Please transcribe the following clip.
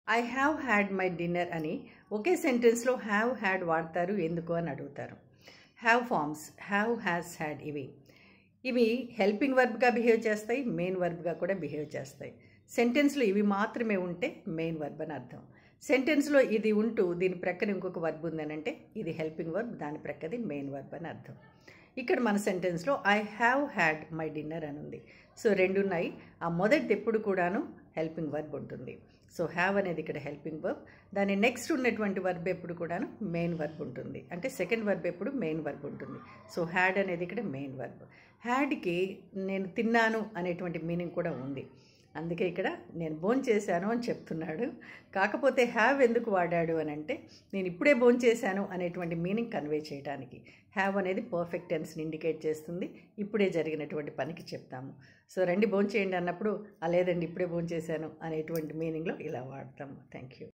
I have had my dinner అని ఒకే సెంటెన్స్లో హ్యావ్ హ్యాడ్ వాడతారు ఎందుకు అని అడుగుతారు have forms have has had ఇవి ఇవి హెల్పింగ్ వర్బ్గా బిహేవ్ చేస్తాయి మెయిన్ వర్బ్గా కూడా బిహేవ్ చేస్తాయి సెంటెన్స్లో ఇవి మాత్రమే ఉంటే మెయిన్ వర్బ్ అని అర్థం సెంటెన్స్లో ఇది ఉంటూ దీని ప్రక్కన ఇంకొక వర్బ్ ఉందని అంటే ఇది హెల్పింగ్ వర్బ్ దాని ప్రక్కది మెయిన్ వర్బ్ అని అర్థం ఇక్కడ మన సెంటెన్స్లో I have had my dinner అని ఉంది సో రెండు ఉన్నాయి ఆ మొదటిది ఎప్పుడు కూడాను హెల్పింగ్ వర్బ్ ఉంటుంది సో హ్యావ్ అనేది ఇక్కడ హెల్పింగ్ వర్బ్ దాని నెక్స్ట్ ఉన్నటువంటి వర్బ్ ఎప్పుడు కూడాను మెయిన్ వర్బ్ ఉంటుంది అంటే సెకండ్ వర్బ్ ఎప్పుడు మెయిన్ వర్బ్ ఉంటుంది సో హ్యాడ్ అనేది ఇక్కడ మెయిన్ వర్బ్ హ్యాడ్కి నేను తిన్నాను అనేటువంటి మీనింగ్ కూడా ఉంది అందుకే ఇక్కడ నేను భోన్ చేశాను అని చెప్తున్నాడు కాకపోతే హ్యావ్ ఎందుకు వాడాడు అని అంటే నేను ఇప్పుడే భోన్ చేశాను అనేటువంటి మీనింగ్ కన్వే చేయడానికి హ్యావ్ అనేది పర్ఫెక్ట్ టెన్స్ని ఇండికేట్ చేస్తుంది ఇప్పుడే జరిగినటువంటి పనికి చెప్తాము సో రండి భోన్ చేయండి అన్నప్పుడు "ఆ, లేదండి ఇప్పుడే భోన్ చేశాను అనేటువంటి మీనింగ్లో ఇలా వాడతాము థ్యాంక్ యూ